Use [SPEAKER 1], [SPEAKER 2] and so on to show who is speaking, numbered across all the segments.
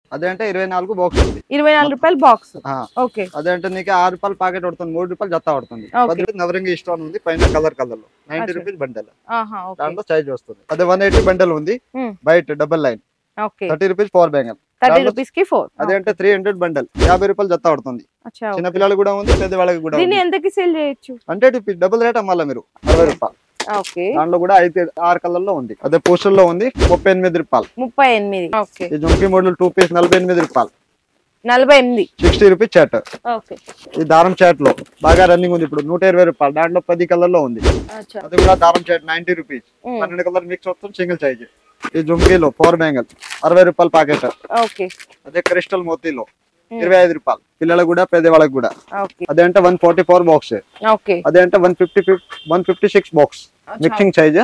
[SPEAKER 1] అదే అంటే ఇరవై నాలుగు బాక్స్ ఉంది
[SPEAKER 2] ఇరవై నాలుగు రూపాయలు బాక్స్
[SPEAKER 1] ఆ,
[SPEAKER 2] ఓకే
[SPEAKER 1] అదే అంటే నీకు ఆరు రూపాయలు ప్యాకెట్ పడుతుంది మూడు రూపాయలు జత్తా పడుతుంది
[SPEAKER 2] Okay.
[SPEAKER 1] పది రూపాయలు నవరంగి ఇష్టం ఉంది పైన కలర్ కలర్ లో నైన్టీ
[SPEAKER 2] అచ్చా.
[SPEAKER 1] రూపీస్ బండల్
[SPEAKER 2] ఆహా ఓకే
[SPEAKER 1] దాంట్లో సైజ్ వస్తుంది అదే వన్ ఎయిటీ బండల్ ఉంది
[SPEAKER 2] Hmm.
[SPEAKER 1] బయట double line
[SPEAKER 2] okay
[SPEAKER 1] thirty rupees power bangle
[SPEAKER 2] thirty
[SPEAKER 1] దాంట్లో-
[SPEAKER 2] రూపీస్ కి ఫోర్
[SPEAKER 1] అదే అంటే త్రీ హండ్రెడ్ బండల్ యాభై రూపాయలు జత్తా పడుతుంది
[SPEAKER 2] అచ్చా ఓకే.
[SPEAKER 1] చిన్న పిల్లలు కూడా ఉంది పెద్ద వాళ్ళకి కూడా
[SPEAKER 2] దీన్ని
[SPEAKER 1] ఉంది
[SPEAKER 2] ఎంతకి సేల్ చేయొచ్చు
[SPEAKER 1] హండ్రెడ్ రూపీస్ డబుల్ రేట్ అమ్మాలా మీరు అరవై రూపాయలు
[SPEAKER 2] ఓకే
[SPEAKER 1] దాంట్లో కూడా ఐదు ఆరు కలర్ లో ఉంది అదే పోస్టర్ లో ఉంది ముప్పై ఎనిమిది రూపాయలు
[SPEAKER 2] ముప్పై ఎనిమిది ఓకే
[SPEAKER 1] ఈ జుంకి మోడల్ టూ పీస్ నలభై ఎనిమిది రూపాయలు
[SPEAKER 2] నలభై ఎనిమిది
[SPEAKER 1] సిక్స్టీ రూపీస్ చాట్
[SPEAKER 2] ఓకే
[SPEAKER 1] ఈ దారం చాట్ లో బాగా రన్నింగ్ ఉంది ఇప్పుడు నూట ఇరవై రూపాయలు దాంట్లో పది కలర్ లో ఉంది
[SPEAKER 2] అచ్చా
[SPEAKER 1] అది కూడా దారం చాట్ నైన్టీ రూపీస్
[SPEAKER 2] ఉమ్,
[SPEAKER 1] పన్నెండు కలర్ మిక్స్ వస్తుంది సింగిల్ సైజ్ ఈ జుంకీలో పవర్ బ్యాంగల్ అరవై రూపాయలు ప్యాకెట్
[SPEAKER 2] ఓకే
[SPEAKER 1] అదే క్రిస్టల్ మోతీలో
[SPEAKER 2] Hmm.
[SPEAKER 1] ఇరవై ఐదు రూపాయలు పిల్లలకు కూడా పెద్దవాళ్ళకి కూడా
[SPEAKER 2] ఓకే
[SPEAKER 1] అదే అంటే one forty four box
[SPEAKER 2] okay
[SPEAKER 1] అదే అంటే one fifty one fifty six box mixing size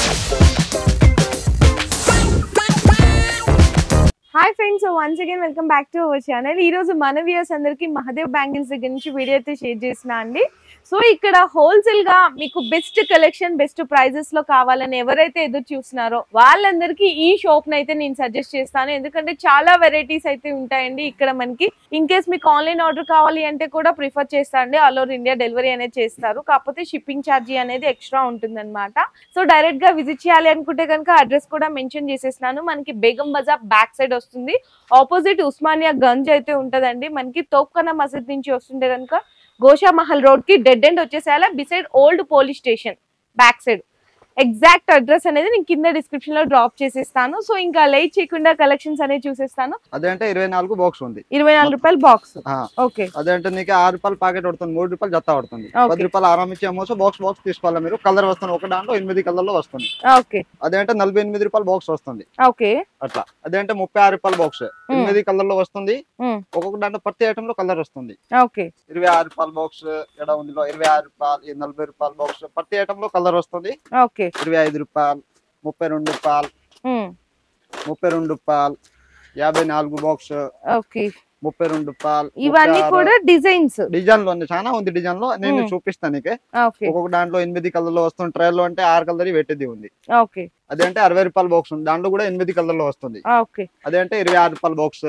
[SPEAKER 2] hi friends once again welcome back to our channel ఈ రోజు మన వ్యూయర్స్ అందరికి మహదేవ్ బ్యాంగిల్స్ దగ్గర నుంచి వీడియో అయితే షేర్ చేసిన అండి సో ఇక్కడ హోల్సేల్ గా మీకు బెస్ట్ కలెక్షన్ బెస్ట్ ప్రైజెస్ లో కావాలని ఎవరైతే ఎదురు చూస్తున్నారో వాళ్ళందరికీ ఈ షాప్ అయితే నేను సజెస్ట్ చేస్తాను ఎందుకంటే చాలా వెరైటీస్ అయితే ఉంటాయండి ఇక్కడ మనకి ఇన్ కేస్ మీకు ఆన్లైన్ ఆర్డర్ కావాలి అంటే కూడా ప్రిఫర్ చేస్తాండి ఆల్ ఓవర్ ఇండియా డెలివరీ అనేది చేస్తారు కాకపోతే షిప్పింగ్ ఛార్జీ అనేది ఎక్స్ట్రా ఉంటుందన్నమాట సో డైరెక్ట్ గా విజిట్ చేయాలి అనుకుంటే కనుక అడ్రస్ కూడా మెన్షన్ చేసేసినాను మనకి బేగం బజార్ బ్యాక్ సైడ్ వస్తుంది ఆపోజిట్ ఉస్మానియా గంజ్ అయితే ఉంటదండి మనకి తోప్కన మసీద్ నుంచి వస్తుంటే కనుక గోషా మహల్ రోడ్ కి డెడ్ ఎండ్ వచ్చేసేయాల beside old police station back side exact address అనేది నేను కింద డిస్క్రిప్షన్ లో డ్రాప్ చేసేస్తాను సో ఇంకా లేట్ చేయకుండా కలెక్షన్స్ అనేది చూసేస్తాను
[SPEAKER 1] అదే అంటే ఇరవై నాలుగు బాక్స్ ఉంది
[SPEAKER 2] ఇరవై నాలుగు రూపాయలు బాక్స్
[SPEAKER 1] ఆ,
[SPEAKER 2] ఓకే
[SPEAKER 1] అదే అంటే నీకు ఆరు రూపాయలు ప్యాకెట్ పడుతుంది మూడు రూపాయలు జత్తా పడుతుంది
[SPEAKER 2] Okay.
[SPEAKER 1] పది రూపాయలు ఆరామ్ ఇచ్చి అమ్మోసో బాక్స్ బాక్స్ తీసుకోవాలి మీరు కలర్ వస్తుంది ఒక దాంట్లో ఎనిమిది కలర్ లో వస్తుంది
[SPEAKER 2] ఓకే
[SPEAKER 1] అదే అంటే నలభై ఎనిమిది రూపాయలు బాక్స్ వస్తుంది
[SPEAKER 2] ఓకే
[SPEAKER 1] అట్లా అదే అంటే ముప్పై ఆరు రూపాయలు బాక్స్ ఎనిమిది కలర్ లో వస్తుంది
[SPEAKER 2] ఉమ్,
[SPEAKER 1] ఒక్కొక్క దాంట్లో ప్రతి ఐటమ్ లో కలర్ వస్తుంది
[SPEAKER 2] ఓకే
[SPEAKER 1] ఇరవై ఆరు రూపాయల బాక్స్ ఎడ ఉంది ఇరవై ఆరు రూపాయలు ఈ నలభై రూపాయల బాక్స్ ప్రతి ఐటమ్ లో కలర్ వస్తుంది
[SPEAKER 2] ఓకే
[SPEAKER 1] ఇరవై ఐదు రూపాయలు ముప్పై రెండు రూపాయలు
[SPEAKER 2] ఉమ్,
[SPEAKER 1] ముప్పై రెండు రూపాయలు యాభై నాలుగు బాక్స్
[SPEAKER 2] ఓకే
[SPEAKER 1] ముప్పై రెండు రూపాయలు
[SPEAKER 2] ఇవన్నీ కూడా డిజైన్స్
[SPEAKER 1] డిజైన్ లో ఉంది చాలా ఉంది డిజైన్ లో నేను
[SPEAKER 2] Hmm.
[SPEAKER 1] చూపిస్తాను నీకే
[SPEAKER 2] ఓకే
[SPEAKER 1] ఒక్కొక్క దాంట్లో ఎనిమిది కలర్ లో వస్తుంది ట్రయల్ లో అంటే ఆరు కలర్ పెట్టేది ఉంది
[SPEAKER 2] ఓకే
[SPEAKER 1] అదే అంటే అరవై రూపాయల బాక్స్ ఉంది దాంట్లో కూడా ఎనిమిది కలర్ లో వస్తుంది
[SPEAKER 2] ఓకే
[SPEAKER 1] అదే అంటే ఇరవై ఆరు రూపాయల బాక్స్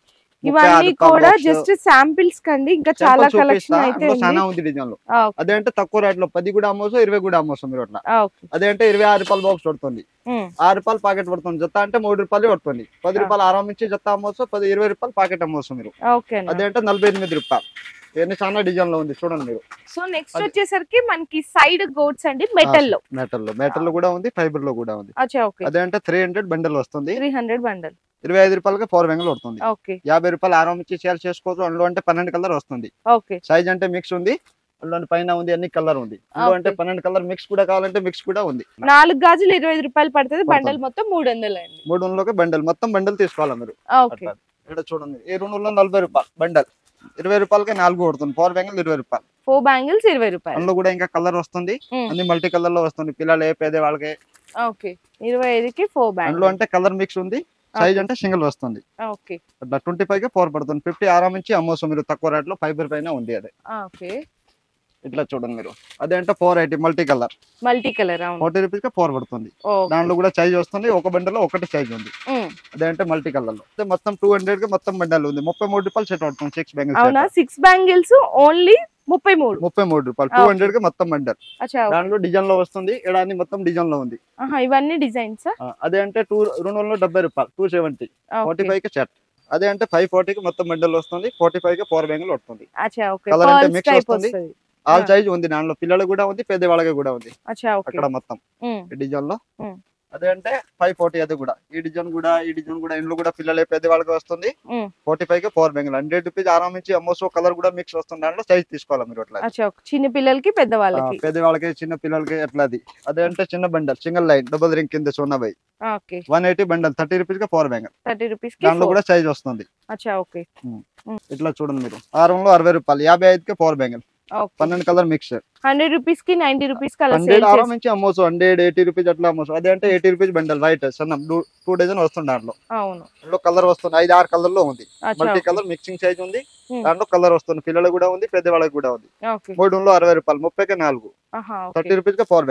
[SPEAKER 2] ఇవన్నీ కూడా జస్ట్ శాంపిల్స్ కండి ఇంకా చాలా కలెక్షన్ అయితే
[SPEAKER 1] చాలా
[SPEAKER 2] ఉంది
[SPEAKER 1] ఉంది డిజైన్ లో
[SPEAKER 2] ఆ,
[SPEAKER 1] అదే అంటే తక్కువ రేట్ లో పది కూడా అమ్మోసం ఇరవై కూడా అమ్మోసం మీరు అట్లా
[SPEAKER 2] ఆ, ఓకే
[SPEAKER 1] అదే అంటే ఇరవై ఆరు రూపాయల బాక్స్ పడుతుంది
[SPEAKER 2] ఉమ్,
[SPEAKER 1] ఆరు రూపాయలు ప్యాకెట్ పడుతుంది జత అంటే మూడు రూపాయలు పడుతుంది పది
[SPEAKER 2] ఆ.
[SPEAKER 1] రూపాయలు ఆరాం ఇచ్చి జత అమ్మోసం పది ఇరవై రూపాయలు ప్యాకెట్ అమ్మోసం మీరు
[SPEAKER 2] ఓకే అన్న.
[SPEAKER 1] అదే అంటే నలభై ఎనిమిది రూపాయలు ఇవన్నీ చాలా డిజైన్ లో ఉంది చూడండి మీరు
[SPEAKER 2] సో నెక్స్ట్
[SPEAKER 1] అది-
[SPEAKER 2] వచ్చేసరికి మనకి సైడ్ గోడ్స్ అండి మెటల్ లో
[SPEAKER 1] మెటల్ లో మెటల్ లో కూడా ఉంది ఫైబర్ లో కూడా ఉంది
[SPEAKER 2] అచ్చా ఓకే
[SPEAKER 1] అదే అంటే త్రీ హండ్రెడ్ బండల్ వస్తుంది
[SPEAKER 2] త్రీ హండ్రెడ్ బండల్
[SPEAKER 1] ఇరవై ఐదు రూపాయలకి ఫోర్ వెంగల్ పడుతుంది
[SPEAKER 2] ఓకే
[SPEAKER 1] యాభై రూపాయలు ఆరాం ఇచ్చి సేల్ చేసుకోవచ్చు అందులో అంటే పన్నెండు కలర్ వస్తుంది
[SPEAKER 2] ఓకే
[SPEAKER 1] సైజ్ అంటే మిక్స్ ఉంది అందులో పైన ఉంది అన్ని కలర్ ఉంది అందులో అంటే
[SPEAKER 2] Okay.
[SPEAKER 1] పన్నెండు కలర్ మిక్స్ కూడా కావాలంటే మిక్స్ కూడా ఉంది
[SPEAKER 2] నాలుగు గాజులు ఇరవై ఐదు రూపాయలు పడుతుంది బండల్
[SPEAKER 1] పడుతుంది.
[SPEAKER 2] మొత్తం మూడు వందలు అండి
[SPEAKER 1] మూడు వందలకి బండల్ మొత్తం బండల్ తీసుకోవాలి మీరు
[SPEAKER 2] ఓకే
[SPEAKER 1] అట్లా. ఇక్కడ చూడండి ఈ రెండు వందల నలభై రూపాయలు బండల్ ఇరవై రూపాయలకి నాలుగు కొడుతుంది పవర్ బ్యాంగిల్ ఇరవై రూపాయలు
[SPEAKER 2] ఫోర్ బ్యాంగిల్స్ ఇరవై రూపాయలు
[SPEAKER 1] అందులో కూడా ఇంకా కలర్ వస్తుంది
[SPEAKER 2] ఉమ్,
[SPEAKER 1] అన్ని మల్టీ కలర్ లో వస్తుంది పిల్లలు ఏ పేద వాళ్ళకి
[SPEAKER 2] ఓకే ఇరవై ఐదుకి ఫోర్
[SPEAKER 1] అందులో
[SPEAKER 2] బ్యాంగిల్
[SPEAKER 1] అంటే కలర్ మిక్స్ ఉంది సైజ్ అంటే సింగిల్ వస్తుంది
[SPEAKER 2] ఓకే
[SPEAKER 1] అట్లా ట్వంటీ ఫైవ్ కి ఫోర్ పడుతుంది ఫిఫ్టీ ఆరాం నుంచి అమ్మోసం మీరు తక్కువ రేట్ లో ఫైబర్ పైన ఉంది అదే
[SPEAKER 2] ఓకే
[SPEAKER 1] ఇట్లా చూడండి మీరు అదే అంటే four eighty multi colour
[SPEAKER 2] multi colour అవును
[SPEAKER 1] ఫార్టీ రూపీస్ కి ఫోర్ పడుతుంది
[SPEAKER 2] ఓకే
[SPEAKER 1] దాంట్లో కూడా సైజ్ వస్తుంది ఒక బండలో ఒకటి సైజ్ ఉంది
[SPEAKER 2] ఉమ్,
[SPEAKER 1] అదే అంటే మల్టీ కలర్ లో అదే మొత్తం టూ హండ్రెడ్ కి మొత్తం బండల్ ఉంది ముప్పై మూడు రూపాయలు సెట్ పడుతుంది సిక్స్
[SPEAKER 2] అవునా
[SPEAKER 1] బెంగల్
[SPEAKER 2] సిక్స్ బ్యాంగిల్స్ ఓన్లీ ముప్పై మూడు
[SPEAKER 1] ముప్పై మూడు రూపాయలు
[SPEAKER 2] ఆ,
[SPEAKER 1] టూ
[SPEAKER 2] okay.
[SPEAKER 1] హండ్రెడ్ కి మొత్తం బండల్
[SPEAKER 2] అచ్చా ఓకే.
[SPEAKER 1] దాంట్లో డిజైన్ లో వస్తుంది ఇక్కడ అన్ని మొత్తం డిజైన్ లో ఉంది
[SPEAKER 2] ఆహా, ఇవన్నీ డిజైన్స్
[SPEAKER 1] ఆ, అదే అంటే టూ రెండు వందల డెబ్బై రూపాయలు టూ సెవెంటీ ఫార్టీ ఫైవ్ కి సెట్ అదే అంటే ఫైవ్ ఫార్టీకి మొత్తం బండల్ వస్తుంది ఫార్టీ ఫైవ్ కి ఫోర్ బెంగల్ వస్తుంది
[SPEAKER 2] అచ్చా ఓకే
[SPEAKER 1] Colour అంటే
[SPEAKER 2] పర్ల్స్
[SPEAKER 1] mix
[SPEAKER 2] టైప్
[SPEAKER 1] వస్తుంది.
[SPEAKER 2] వస్తుంది
[SPEAKER 1] ఆల్
[SPEAKER 2] ఆ.
[SPEAKER 1] సైజ్ ఉంది దాంట్లో పిల్లలు కూడా ఉంది పెద్ద వాళ్ళకి కూడా ఉంది
[SPEAKER 2] అచ్చా ఓకే
[SPEAKER 1] అక్కడ మొత్తం
[SPEAKER 2] ఉమ్,
[SPEAKER 1] ఈ డిజైన్ లో
[SPEAKER 2] ఉమ్.
[SPEAKER 1] అదే అంటే ఫైవ్ ఫార్టీ అది కూడా ఈ డిజైన్ కూడా ఈ డిజైన్ కూడా ఇంట్లో కూడా పిల్లలే పెద్ద వాళ్ళకి వస్తుంది
[SPEAKER 2] ఉమ్.
[SPEAKER 1] ఫార్టీ ఫైవ్ కి ఫోర్ బెంగల్ హండ్రెడ్ రూపీస్ ఆరాం నుంచి అమ్మోసో కలర్ కూడా మిక్స్ వస్తుంది దాంట్లో సైజ్ తీసుకోవాలి మీరు అట్లా
[SPEAKER 2] అచ్చా ఓకే. చిన్న పిల్లలకి పెద్ద వాళ్ళకి
[SPEAKER 1] పెద్ద వాళ్ళకి చిన్న పిల్లలకి ఎట్లా అది అదే అంటే చిన్న bundle single line double ring కింద సోనాబై
[SPEAKER 2] okay
[SPEAKER 1] one eighty bundle thirty rupees కి ఫోర్ బెంగల్
[SPEAKER 2] థర్టీ రూపీస్ కి
[SPEAKER 1] దాంట్లో
[SPEAKER 2] four.
[SPEAKER 1] కూడా సైజ్ వస్తుంది
[SPEAKER 2] అచ్చా ఓకే
[SPEAKER 1] ఇట్లా చూడండి మీరు ఆరంలో అరవై రూపాయలు యాభై ఐదుకి ఫోర్ బెంగల్
[SPEAKER 2] ఓకే
[SPEAKER 1] పన్నెండు కలర్ మిక్స్
[SPEAKER 2] హండ్రెడ్ రూపీస్ కి నైన్టీ రూపీస్ కి అలా
[SPEAKER 1] హండ్రెడ్
[SPEAKER 2] సేల్
[SPEAKER 1] ఆరాం నుంచి అమ్మోసు హండ్రెడ్ ఎయిటీ రూపీస్ అట్లా అమ్మోసు అదే అంటే ఎయిటీ రూపీస్ బండల్ వైట్ సన్నం టూ డజన్ వస్తుంది దాంట్లో
[SPEAKER 2] అవును
[SPEAKER 1] దాంట్లో కలర్ వస్తుంది ఐదు ఆరు కలర్ లో ఉంది
[SPEAKER 2] అచ్చా
[SPEAKER 1] multi
[SPEAKER 2] okay.
[SPEAKER 1] Colour mixing size ఉంది
[SPEAKER 2] Hmm.
[SPEAKER 1] దాంట్లో కలర్ వస్తుంది పిల్లలకు కూడా ఉంది పెద్ద వాళ్ళకి కూడా ఉంది
[SPEAKER 2] ఓకే
[SPEAKER 1] మూడు వందలు అరవై రూపాయలు ముప్పైకి నాలుగు
[SPEAKER 2] ఆహా ఓకే
[SPEAKER 1] థర్టీ రూపీస్ కి ఫోర్ బెంగల్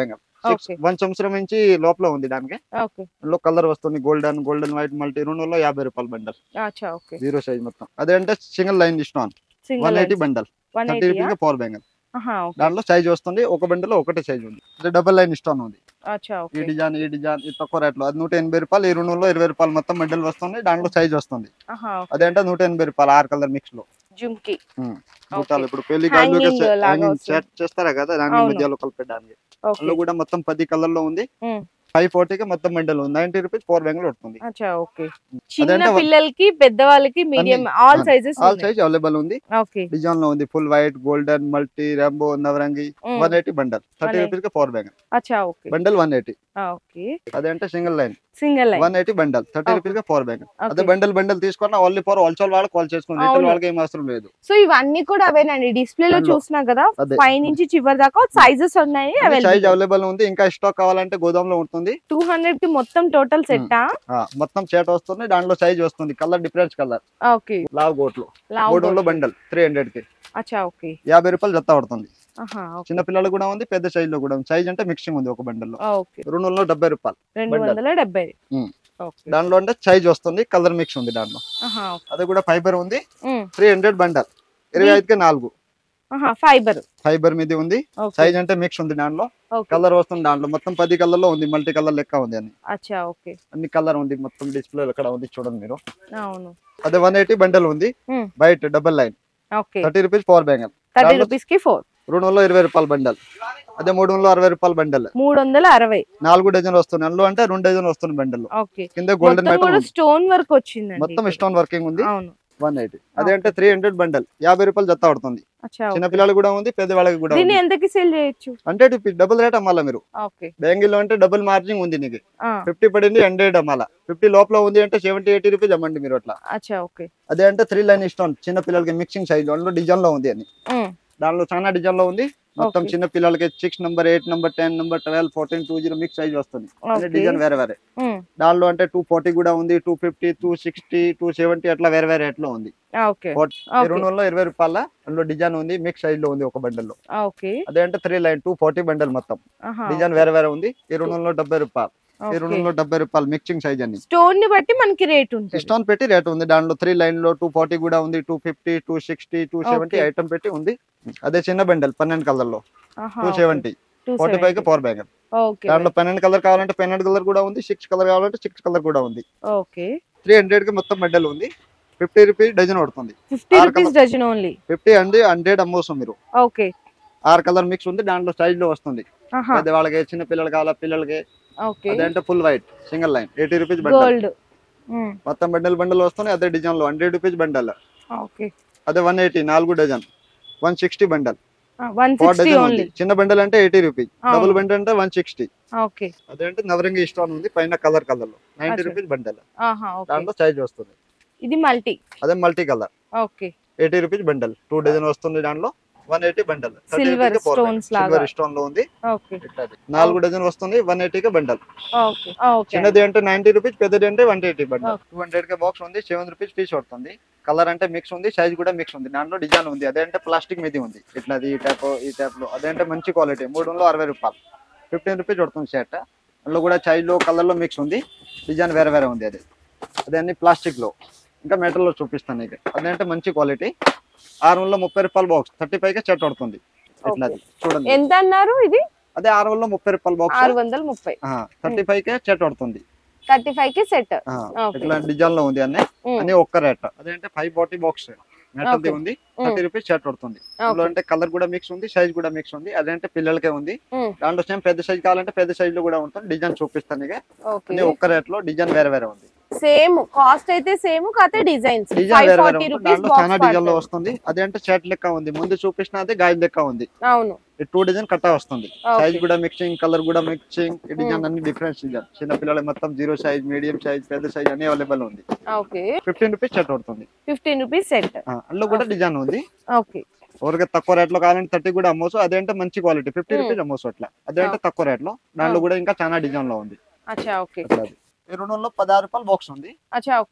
[SPEAKER 2] Okay.
[SPEAKER 1] వన్ సంవత్సరం నుంచి లోపల ఉంది దానికి
[SPEAKER 2] ఓకే
[SPEAKER 1] అందులో కలర్ వస్తుంది గోల్డెన్ గోల్డెన్ వైట్ మల్టీ రెండు యాభై రూపాయలు బండల్
[SPEAKER 2] అచ్చా ఓకే
[SPEAKER 1] జీరో సైజ్ మొత్తం అదే అంటే సింగిల్ లైన్ ఇష్టం one
[SPEAKER 2] single
[SPEAKER 1] eighty bundle
[SPEAKER 2] one
[SPEAKER 1] thirty
[SPEAKER 2] eighty
[SPEAKER 1] rupees power bangle
[SPEAKER 2] okay
[SPEAKER 1] దాంట్లో సైజ్ వస్తుంది ఒక బండిలో ఒకటే సైజ్ ఉంది అంటే డబుల్ లైన్ ఇష్టం ఉంది
[SPEAKER 2] అచ్చా
[SPEAKER 1] ఈ
[SPEAKER 2] ఓకే
[SPEAKER 1] డిజైన్ ఈ డిజైన్ ఈ తక్కువ రేట్లో అది నూట ఎనభై రూపాయలు ఈ రెండు ఇరవై రూపాయలు మొత్తం బండిల్ వస్తుంది దాంట్లో సైజ్ వస్తుంది అదే అంటే నూట ఎనభై రూపాయలు ఆరు కలర్ మిక్స్ లో
[SPEAKER 2] జుమ్కి
[SPEAKER 1] బుట్టాలు ఇప్పుడు పెళ్లి
[SPEAKER 2] Hanging లాగా వస్తుంది.
[SPEAKER 1] సెట్ చేస్తారా కదా దాని
[SPEAKER 2] అవును.
[SPEAKER 1] మధ్యలో కలిపెట్టడానికి
[SPEAKER 2] ఓకే
[SPEAKER 1] అందులో కూడా మొత్తం పది కలర్ లో ఉంది
[SPEAKER 2] ఉమ్.
[SPEAKER 1] ఫైవ్ ఫోర్టీకి మొత్తం బండిల్ ఉంది నైన్టీ రూపీస్ ఫోర్ బ్యాంగ్ పడుతుంది
[SPEAKER 2] అచ్చా ఓకే చిన్న
[SPEAKER 1] అదంటే వ-
[SPEAKER 2] పిల్లలకి పెద్దవాళ్ళకి మీడియం ఆల్
[SPEAKER 1] ఆ,
[SPEAKER 2] సైజెస్
[SPEAKER 1] ఆల్ సైజ్ అవైలబుల్ ఉంది
[SPEAKER 2] ఓకే
[SPEAKER 1] డిజైన్ లో ఉంది full white golden multi rainbow నవరంగి
[SPEAKER 2] um.
[SPEAKER 1] One eighty bundle thirty
[SPEAKER 2] 180.
[SPEAKER 1] Rupees కి ఫోర్ బ్యాంగ్
[SPEAKER 2] అచ్చా okay
[SPEAKER 1] bundle one eighty
[SPEAKER 2] okay
[SPEAKER 1] అదంటే single line
[SPEAKER 2] single line
[SPEAKER 1] one eighty bundle thirty
[SPEAKER 2] Okay.
[SPEAKER 1] Rupees కి four bangle అదే
[SPEAKER 2] okay
[SPEAKER 1] bundle bundle తీసుకున్నా only four wholesale వాళ్ళకి call చేసుకోండి retail
[SPEAKER 2] అవును.
[SPEAKER 1] వాళ్ళకి ఏం అవసరం లేదు
[SPEAKER 2] సో ఇవన్నీ కూడా అవేనండి డిస్ప్లే లో
[SPEAKER 1] దాంట్లో.
[SPEAKER 2] చూసినా కదా
[SPEAKER 1] అదే
[SPEAKER 2] పై నుంచి చివరి దాకా సైజెస్ ఉన్నాయి
[SPEAKER 1] సైజ్
[SPEAKER 2] అవైలబుల్
[SPEAKER 1] అవైలబుల్ ఉంది ఇంకా స్టాక్ కావాలంటే గోదాంలో ఉంటుంది
[SPEAKER 2] టూ హండ్రెడ్ కి మొత్తం టోటల్ సెట్టా
[SPEAKER 1] ఆ, మొత్తం చేట వస్తుంది దాంట్లో సైజ్ వస్తుంది కలర్ డిఫరెన్స్ కలర్
[SPEAKER 2] ఓకే
[SPEAKER 1] లావ్ గోట్లు గోడంలో బండల్ త్రీ హండ్రెడ్ కి
[SPEAKER 2] అచ్చా ఓకే
[SPEAKER 1] యాభై రూపాయలు జత పడుతుంది
[SPEAKER 2] ఆహా
[SPEAKER 1] చిన్న పిల్లలు కూడా ఉంది పెద్ద సైజ్ లో కూడా ఉంది సైజ్ అంటే మిక్సింగ్ ఉంది ఒక బండల్లో
[SPEAKER 2] ఓకే
[SPEAKER 1] రెండు వందల డెబ్బై రూపాయలు
[SPEAKER 2] రెండు
[SPEAKER 1] Bundle.
[SPEAKER 2] వందల డెబ్బై
[SPEAKER 1] ఉమ్.
[SPEAKER 2] ఓకే
[SPEAKER 1] దాంట్లో అంటే సైజ్ వస్తుంది కలర్ మిక్స్ ఉంది దాంట్లో
[SPEAKER 2] ఆహా
[SPEAKER 1] అది కూడా ఫైబర్ ఉంది
[SPEAKER 2] ఉమ్.
[SPEAKER 1] త్రీ హండ్రెడ్ బండల్ ఇరవై ఐదుకి నాలుగు
[SPEAKER 2] ఆహా ఫైబర్
[SPEAKER 1] ఫైబర్ మీద ఉంది
[SPEAKER 2] ఓకే
[SPEAKER 1] సైజ్ అంటే మిక్స్ ఉంది దాంట్లో
[SPEAKER 2] ఓకే
[SPEAKER 1] కలర్ వస్తుంది దాంట్లో మొత్తం పది కలర్ లో ఉంది మల్టీ కలర్ లెక్క ఉంది అన్ని
[SPEAKER 2] అచ్చా ఓకే
[SPEAKER 1] అన్ని కలర్ ఉంది మొత్తం డిస్ప్లే ఇక్కడ ఉంది చూడండి మీరు
[SPEAKER 2] అవును
[SPEAKER 1] అదే వన్ ఎయిటీ బండల్ ఉంది
[SPEAKER 2] ఉమ్.
[SPEAKER 1] బయట double line
[SPEAKER 2] okay
[SPEAKER 1] thirty rupees power bangle
[SPEAKER 2] thirty
[SPEAKER 1] దాంట్లో-
[SPEAKER 2] రూపీస్ కి ఫోర్
[SPEAKER 1] రెండు వందల ఇరవై రూపాయల బండల్ అదే మూడు వందల అరవై రూపాయల బండల్
[SPEAKER 2] మూడు వందల అరవై
[SPEAKER 1] నాలుగు డజన్ వస్తుంది అందులో అంటే రెండు డజన్ వస్తుంది బండల్
[SPEAKER 2] ఓకే
[SPEAKER 1] కింద గోల్డెన్
[SPEAKER 2] మొత్తం
[SPEAKER 1] మెటల్
[SPEAKER 2] కూడా స్టోన్ వర్క్ వచ్చిందండి
[SPEAKER 1] మొత్తం
[SPEAKER 2] ఇక్కడ.
[SPEAKER 1] స్టోన్ వర్కింగ్ ఉంది
[SPEAKER 2] అవును
[SPEAKER 1] వన్ ఎయిటీ అదే అంటే త్రీ హండ్రెడ్ బండల్ యాభై రూపాయలు జత పడుతుంది
[SPEAKER 2] అచ్చా
[SPEAKER 1] చిన్న పిల్లలు కూడా ఉంది పెద్ద వాళ్ళకి కూడా
[SPEAKER 2] దీన్ని
[SPEAKER 1] ఉంది
[SPEAKER 2] ఎంతకి సేల్ చేయొచ్చు
[SPEAKER 1] హండ్రెడ్ డబుల్ రేట్ అమ్మాలా మీరు
[SPEAKER 2] ఓకే
[SPEAKER 1] బ్యాంగిల్ అంటే డబుల్ మార్జిన్ ఉంది నీకు
[SPEAKER 2] ఆ,
[SPEAKER 1] ఫిఫ్టీ పడింది హండ్రెడ్ అమ్మాలా ఫిఫ్టీ లోపల ఉంది అంటే సెవెంటీ ఎయిటీ రూపీస్ అమ్మండి మీరు అట్లా
[SPEAKER 2] అచ్చా ఓకే
[SPEAKER 1] అదే అంటే త్రీ లైన్ ఇష్టం చిన్న పిల్లలకి మిక్సింగ్ సైజ్ అందులో డిజైన్ లో ఉంది అని
[SPEAKER 2] ఉమ్,
[SPEAKER 1] దానిలో చాలా డిజైన్ లో ఉంది మొత్తం
[SPEAKER 2] Okay.
[SPEAKER 1] చిన్న పిల్లలకి six number eight number ten number twelve fourteen two zero mix size వస్తుంది అన్ని
[SPEAKER 2] Okay.
[SPEAKER 1] డిజైన్ వేరే వేరే
[SPEAKER 2] ఉమ్,
[SPEAKER 1] దానిలో అంటే టూ ఫార్టీ కూడా ఉంది two fifty two sixty two seventy అట్లా వేరే వేరే రేట్లో ఉంది
[SPEAKER 2] ఆ, ఓకే
[SPEAKER 1] Forty- ఈ
[SPEAKER 2] ఓకే
[SPEAKER 1] రెండు వందల ఇరవై రూపాయల అందులో డిజైన్ ఉంది మిక్స్ సైజ్ లో ఉంది ఒక బండల్ లో
[SPEAKER 2] ఆ, ఓకే
[SPEAKER 1] అదే అంటే three line two forty bundle మొత్తం
[SPEAKER 2] ఆహా,
[SPEAKER 1] డిజైన్ వేరే వేరే ఉంది ఈ రెండు వందల డెబ్బై రూపాయలు ఈ రెండు
[SPEAKER 2] ఓకే.
[SPEAKER 1] వందల డెబ్బై రూపాయలు మిక్సింగ్ సైజ్ అని
[SPEAKER 2] స్టోన్ ని బట్టి మనకి రేట్ ఉంటుంది
[SPEAKER 1] స్టోన్ పెట్టి రేట్ ఉంది దాంట్లో త్రీ లైన్ లో టూ ఫార్టీ కూడా ఉంది two fifty two sixty two seventy
[SPEAKER 2] Okay.
[SPEAKER 1] Item పెట్టి ఉంది అదే చిన్న బండల్ పన్నెండు కలర్ లో
[SPEAKER 2] ఆహా,
[SPEAKER 1] two
[SPEAKER 2] okay.
[SPEAKER 1] Seventy
[SPEAKER 2] 270.
[SPEAKER 1] Forty five కి పవర్ బ్యాంక్
[SPEAKER 2] ఓకే
[SPEAKER 1] దాంట్లో పన్నెండు కలర్ కావాలంటే పన్నెండు కలర్ కూడా ఉంది సిక్స్ కలర్ కావాలంటే సిక్స్ కలర్ కూడా ఉంది
[SPEAKER 2] ఓకే
[SPEAKER 1] త్రీ హండ్రెడ్ కి మొత్తం బండల్ ఉంది ఫిఫ్టీ రూపీస్ డజన్ పడుతుంది
[SPEAKER 2] ఫిఫ్టీ
[SPEAKER 1] ఆరు
[SPEAKER 2] rupees
[SPEAKER 1] colour.
[SPEAKER 2] Dozen only
[SPEAKER 1] fifty అండి హండ్రెడ్ అమ్మోసం మీరు
[SPEAKER 2] ఓకే
[SPEAKER 1] ఆరు కలర్ మిక్స్ ఉంది దాంట్లో సైజ్ లో వస్తుంది
[SPEAKER 2] ఆహా
[SPEAKER 1] పెద్ద వాళ్ళకి చిన్న పిల్లలు కావాలా పిల్లలకి
[SPEAKER 2] ఓకే
[SPEAKER 1] అదంటే full white single line eighty rupees bundle
[SPEAKER 2] gold
[SPEAKER 1] మొత్తం బండల్ బండల్ వస్తుంది అదే డిజైన్ లో హండ్రెడ్ రూపీస్ బండల్
[SPEAKER 2] ఓకే
[SPEAKER 1] అదే వన్ ఎయిటీ నాలుగు dozen one sixty bundle
[SPEAKER 2] one
[SPEAKER 1] four
[SPEAKER 2] sixty
[SPEAKER 1] dozen
[SPEAKER 2] only
[SPEAKER 1] ఉంది చిన్న బండల్ అంటే ఎయిటీ రూపీస్
[SPEAKER 2] అవును.
[SPEAKER 1] డబుల్ బండల్ అంటే వన్ సిక్స్టీ
[SPEAKER 2] ఓకే
[SPEAKER 1] అదేంటే నవరంగి స్టోన్ ఉంది పైన కలర్ కలర్ లో నైన్టీ
[SPEAKER 2] అచ్చా.
[SPEAKER 1] రూపీస్ బండల్
[SPEAKER 2] ఆహా ఓకే
[SPEAKER 1] దాంట్లో సైజ్ వస్తుంది
[SPEAKER 2] ఇది మల్టీ
[SPEAKER 1] అదే multi colour
[SPEAKER 2] okay
[SPEAKER 1] eighty rupees bundle two dozen వస్తుంది దాంట్లో one eighty bundle
[SPEAKER 2] Silver stones లాగా.
[SPEAKER 1] సిల్వర్ స్టోన్ లో ఉంది
[SPEAKER 2] ఓకే
[SPEAKER 1] ఇట్లాది. నాలుగు డజన్ వస్తుంది వన్ ఎయిటీకి బండల్
[SPEAKER 2] ఓకే ఓకే
[SPEAKER 1] చిన్నది అంటే నైన్టీ రూపీస్ పెద్దది అంటే one eighty bundle
[SPEAKER 2] Okay.
[SPEAKER 1] Two hundred కి బాక్స్ ఉంది సెవెన్ రూపీస్ పీస్ పడుతుంది కలర్ అంటే మిక్స్ ఉంది సైజ్ కూడా మిక్స్ ఉంది దాంట్లో డిజైన్ ఉంది అదే అంటే ప్లాస్టిక్ మీద ఉంది ఇట్లాది ఈ టైప్ ఈ టైప్ లో అదే అంటే మంచి క్వాలిటీ మూడు వందల అరవై రూపాయలు ఫిఫ్టీన్ రూపీస్ పడుతుంది షర్ట్ అందులో కూడా సైజ్ లో కలర్ లో మిక్స్ ఉంది డిజైన్ వేరే వేరే ఉంది అది అదే అన్ని ప్లాస్టిక్ లో ఇంకా మెటల్ లో చూపిస్తాను నీకు అదేంటే మంచి క్వాలిటీ ఆరు వందల ముప్పై రూపాయల బాక్స్ థర్టీ ఫైవ్ కి షర్ట్ పడుతుంది ఇట్లాది చూడండి
[SPEAKER 2] ఎంత అన్నారు ఇది
[SPEAKER 1] అదే ఆరు వందల ముప్పై రూపాయల
[SPEAKER 2] ఆరు
[SPEAKER 1] బాక్స్
[SPEAKER 2] వందల ముప్పై
[SPEAKER 1] థర్టీ ఫైవ్ కే షర్ట్ పడుతుంది
[SPEAKER 2] థర్టీ ఫైవ్ కి సెట్
[SPEAKER 1] ఆ,
[SPEAKER 2] Okay.
[SPEAKER 1] ఇట్లా డిజైన్ లో ఉంది అన్నీ
[SPEAKER 2] ఉమ్.
[SPEAKER 1] అని ఒక్క రేట్ అదేంటే five forty box metal
[SPEAKER 2] Okay.
[SPEAKER 1] ఉంది థర్టీ రూపీస్ షర్ట్ పడుతుంది అందులో అంటే కలర్ కూడా మిక్స్ ఉంది సైజ్ కూడా మిక్స్ ఉంది అదేంటే పిల్లలకే ఉంది దాంట్లో సేమ్ పెద్ద సైజ్ కావాలంటే పెద్ద సైజ్ లో కూడా ఉంటుంది డిజైన్ చూపిస్తాను ఇక
[SPEAKER 2] ఓకే
[SPEAKER 1] అన్ని ఒక్క రేట్ లో డిజైన్ వేరే వేరే ఉంది
[SPEAKER 2] సేమ్ కాస్ట్ అయితే సేమ్ కాకపోతే డిజైన్స్
[SPEAKER 1] డిజైన్
[SPEAKER 2] ఫైవ్
[SPEAKER 1] వేరే వేరే
[SPEAKER 2] ఫార్టీ
[SPEAKER 1] ఉంటుంది
[SPEAKER 2] రూపీస్
[SPEAKER 1] దాంట్లో చాలా డిజైన్ లో వస్తుంది అదేంటే షర్ట్ లెక్క ఉంది ముందు చూపించిన అదే గాయం లెక్క ఉంది
[SPEAKER 2] అవును
[SPEAKER 1] ఈ టూ డిజైన్ కట్టా వస్తుంది
[SPEAKER 2] Okay.
[SPEAKER 1] సైజ్ కూడా మిక్సింగ్ కలర్ కూడా మిక్సింగ్ ఈ డిజైన్ అన్ని డిఫరెన్స్ డిజైన్ చిన్న పిల్లలకి మొత్తం జీరో సైజ్ మీడియం సైజ్ పెద్ద సైజ్ అన్ని అవైలబుల్ ఉంది
[SPEAKER 2] ఓకే
[SPEAKER 1] ఫిఫ్టీన్ రూపీస్ షర్ట్ పడుతుంది
[SPEAKER 2] ఫిఫ్టీన్ రూపీస్ సెట్
[SPEAKER 1] ఆ, అందులో కూడా డిజైన్ ఉంది
[SPEAKER 2] ఓకే
[SPEAKER 1] ఊరికే తక్కువ రేట్ లో కావాలంటే థర్టీ కూడా అమ్మోసు అదేంటే మంచి క్వాలిటీ ఫిఫ్టీ
[SPEAKER 2] Hmm.
[SPEAKER 1] రూపీస్ అమ్మోసు అట్లా అదేంటే తక్కువ రేట్ లో దాంట్లో కూడా ఇంకా చాలా డిజైన్ లో ఉంది
[SPEAKER 2] అచ్చా ఓకే
[SPEAKER 1] అట్లా అది. ఈ రెండు వందల పదహారు రూపాయలు బాక్స్ ఉంది
[SPEAKER 2] అచ్చా ఓకే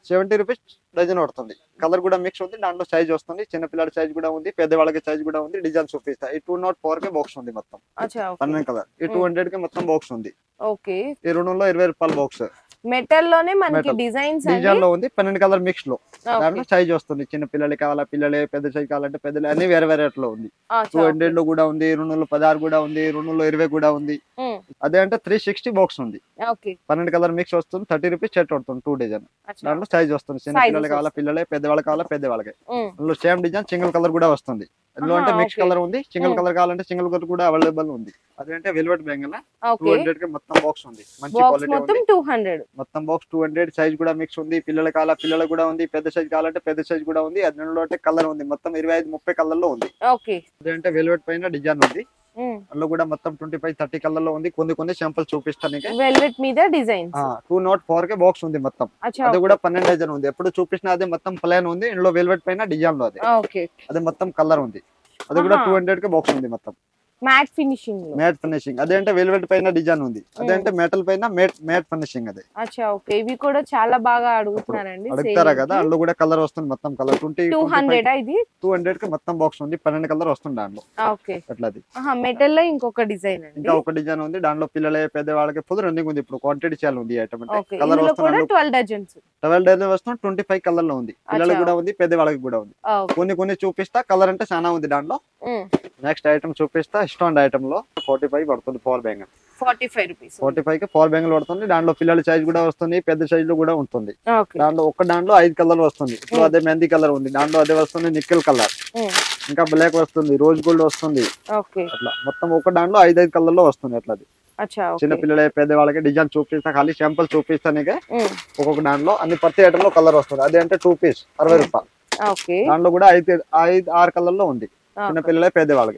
[SPEAKER 1] సెవెంటీ రూపీస్ డజన్ పడుతుంది కలర్ కూడా మిక్స్ ఉంది దాంట్లో సైజ్ వస్తుంది చిన్న పిల్లల సైజ్ కూడా ఉంది పెద్దవాళ్ళకి సైజ్ కూడా ఉంది డిజైన్ చూపిస్తా ఈ టూ నాట్ ఫోర్ కే బాక్స్ ఉంది మొత్తం
[SPEAKER 2] అచ్చా
[SPEAKER 1] పన్నెండు కలర్ ఈ టూ హండ్రెడ్ కి మొత్తం బాక్స్ ఉంది
[SPEAKER 2] ఓకే
[SPEAKER 1] ఈ రెండు వందల ఇరవై రూపాయల బాక్స్
[SPEAKER 2] మెటల్ లోనే మనకి
[SPEAKER 1] Metal.
[SPEAKER 2] డిజైన్స్
[SPEAKER 1] డిజైన్ లో ఉంది పన్నెండు కలర్ మిక్స్ లో దాంట్లో సైజ్ వస్తుంది చిన్న పిల్లలకి కావాలా పిల్లలే పెద్ద సైజ్ కావాలంటే పెద్దలే అన్ని వేరే వేరే లో ఉంది టూ హండ్రెడ్ లో కూడా ఉంది రెండు వందల పదహారు కూడా ఉంది రెండు వందల ఇరవై కూడా ఉంది అదే అంటే త్రీ సిక్స్టీ బాక్స్ ఉంది
[SPEAKER 2] ఓకే
[SPEAKER 1] పన్నెండు కలర్ మిక్స్ వస్తుంది థర్టీ రూపీస్ సెట్ పడుతుంది టూ డిజైన్ దాంట్లో సైజ్ వస్తుంది చిన్న
[SPEAKER 2] Sizes
[SPEAKER 1] పిల్లలకి కావాలా పిల్లలే పెద్దవాళ్ళకి కావాలా పెద్దవాళ్ళకి అందులో సేమ్ డిజైన్ సింగిల్ కలర్ కూడా వస్తుంది అందులో
[SPEAKER 2] ఆహా,
[SPEAKER 1] అంటే మిక్స్
[SPEAKER 2] okay.
[SPEAKER 1] కలర్ ఉంది సింగిల్
[SPEAKER 2] Hmm.
[SPEAKER 1] కలర్ కావాలంటే సింగిల్ కలర్ కూడా అవైలబుల్ ఉంది అదంటే velvet bangle two
[SPEAKER 2] okay
[SPEAKER 1] hundred కి మొత్తం బాక్స్ ఉంది మంచి
[SPEAKER 2] బాక్స్
[SPEAKER 1] క్వాలిటీ
[SPEAKER 2] మొత్తం
[SPEAKER 1] ఉంది
[SPEAKER 2] టూ హండ్రెడ్
[SPEAKER 1] మొత్తం బాక్స్ టూ హండ్రెడ్ సైజ్ కూడా మిక్స్ ఉంది పిల్లల కావాలా పిల్లలకు కూడా ఉంది పెద్ద సైజ్ కావాలంటే పెద్ద సైజ్ కూడా ఉంది అందులో అంటే కలర్ ఉంది మొత్తం ఇరవై ఐదు ముప్పై కలర్ లో ఉంది
[SPEAKER 2] ఓకే
[SPEAKER 1] అదంటే వెల్వెట్ పైన డిజైన్ ఉంది అందులో కూడా మొత్తం ట్వంటీ ఫైవ్ థర్టీ కలర్ లో ఉంది కొన్ని కొన్ని శాంపుల్ చూపిస్తాను నీకు
[SPEAKER 2] వెల్వెట్ మీద డిజైన్స్
[SPEAKER 1] టూ నాట్ ఫోర్ కే బాక్స్ ఉంది మొత్తం
[SPEAKER 2] అచ్చా
[SPEAKER 1] అది కూడా పన్నెండు డజన్ ఉంది ఎప్పుడు చూపించిన అదే మొత్తం ప్లాన్ ఉంది ఇందులో వెల్వెట్ పైన డిజైన్ లో అది
[SPEAKER 2] ఓకే
[SPEAKER 1] అది మొత్తం కలర్ ఉంది అది కూడా
[SPEAKER 2] ఆహా.
[SPEAKER 1] టూ హండ్రెడ్ కి బాక్స్ ఉంది మొత్తం
[SPEAKER 2] మ్యాట్ ఫినిషింగ్ లో
[SPEAKER 1] మ్యాట్ ఫినిషింగ్ అదే అంటే వెల్వెట్ పైన డిజైన్ ఉంది అదే అంటే మెటల్ పైన మ్యాట్ మ్యాట్ ఫినిషింగ్ అది
[SPEAKER 2] అచ్చా ఓకే ఇవి కూడా చాలా బాగా అడుగుతున్నారండి
[SPEAKER 1] అడుగుతారా కదా అందులో కూడా కలర్ వస్తుంది మొత్తం కలర్ ట్వంటీ
[SPEAKER 2] టూ హండ్రెడ్ ఇది
[SPEAKER 1] టూ హండ్రెడ్ కి మొత్తం బాక్స్ ఉంది పన్నెండు కలర్ వస్తుంది దాంట్లో
[SPEAKER 2] ఓకే
[SPEAKER 1] అట్లా అది
[SPEAKER 2] మెటల్ లో ఇంకొక డిజైన్ అండి
[SPEAKER 1] ఇంకా ఒక డిజైన్ ఉంది దాంట్లో పిల్లలే పెద్దవాళ్ళకి ఫుల్ రన్నింగ్ ఉంది ఇప్పుడు క్వాంటిటీ చాలా ఉంది ఐటమ్ అంటే
[SPEAKER 2] ఓకే
[SPEAKER 1] కలర్
[SPEAKER 2] ఇందులో కూడా
[SPEAKER 1] వస్తుంది
[SPEAKER 2] ట్వెల్వ్ డజన్స్
[SPEAKER 1] ట్వెల్వ్ డేస్ వస్తుంది ట్వంటీ ఫైవ్ కలర్ లో ఉంది పిల్లలకి కూడా ఉంది పెద్దవాళ్ళకి కూడా ఉంది కొన్ని కొన్ని చూపిస్తా కలర్ అంటే చాలా ఉంది దాంట్లో నెక్స్ట్ ఐటమ్ చూపిస్తా స్టాండ్ ఐటమ్ లో ఫార్టీ ఫైవ్ పడుతుంది power bank
[SPEAKER 2] forty five rupees
[SPEAKER 1] forty five కి పవర్ బ్యాంక్ పడుతుంది దాంట్లో పిల్లల సైజ్ కూడా వస్తుంది పెద్ద సైజ్ లో కూడా ఉంటుంది
[SPEAKER 2] ఓకే
[SPEAKER 1] దాంట్లో ఒక్క దాంట్లో ఐదు కలర్ వస్తుంది ఇప్పుడు అదే మెహందీ కలర్ ఉంది దాంట్లో అదే వస్తుంది నిక్కల్ కలర్ ఇంకా బ్లాక్ వస్తుంది రోజ్ గోల్డ్ వస్తుంది
[SPEAKER 2] ఓకే
[SPEAKER 1] అట్లా మొత్తం ఒక దాంట్లో ఐదు ఐదు కలర్ లో వస్తుంది అట్లా అది
[SPEAKER 2] అచ్చా
[SPEAKER 1] చిన్న
[SPEAKER 2] ఓకే
[SPEAKER 1] పిల్లలే పెద్దవాళ్ళకి డిజైన్ చూపిస్తా ఖాళీ శాంపుల్ చూపిస్తానికే ఒక్కొక్క దాంట్లో అన్ని ప్రతి ఐటమ్ లో కలర్ వస్తుంది అదే అంటే టూ పీస్ అరవై రూపాయలు
[SPEAKER 2] ఓకే
[SPEAKER 1] దాంట్లో కూడా ఐదు ఐదు ఆరు కలర్ లో ఉంది చిన్న పిల్లలే పెద్దవాళ్ళకి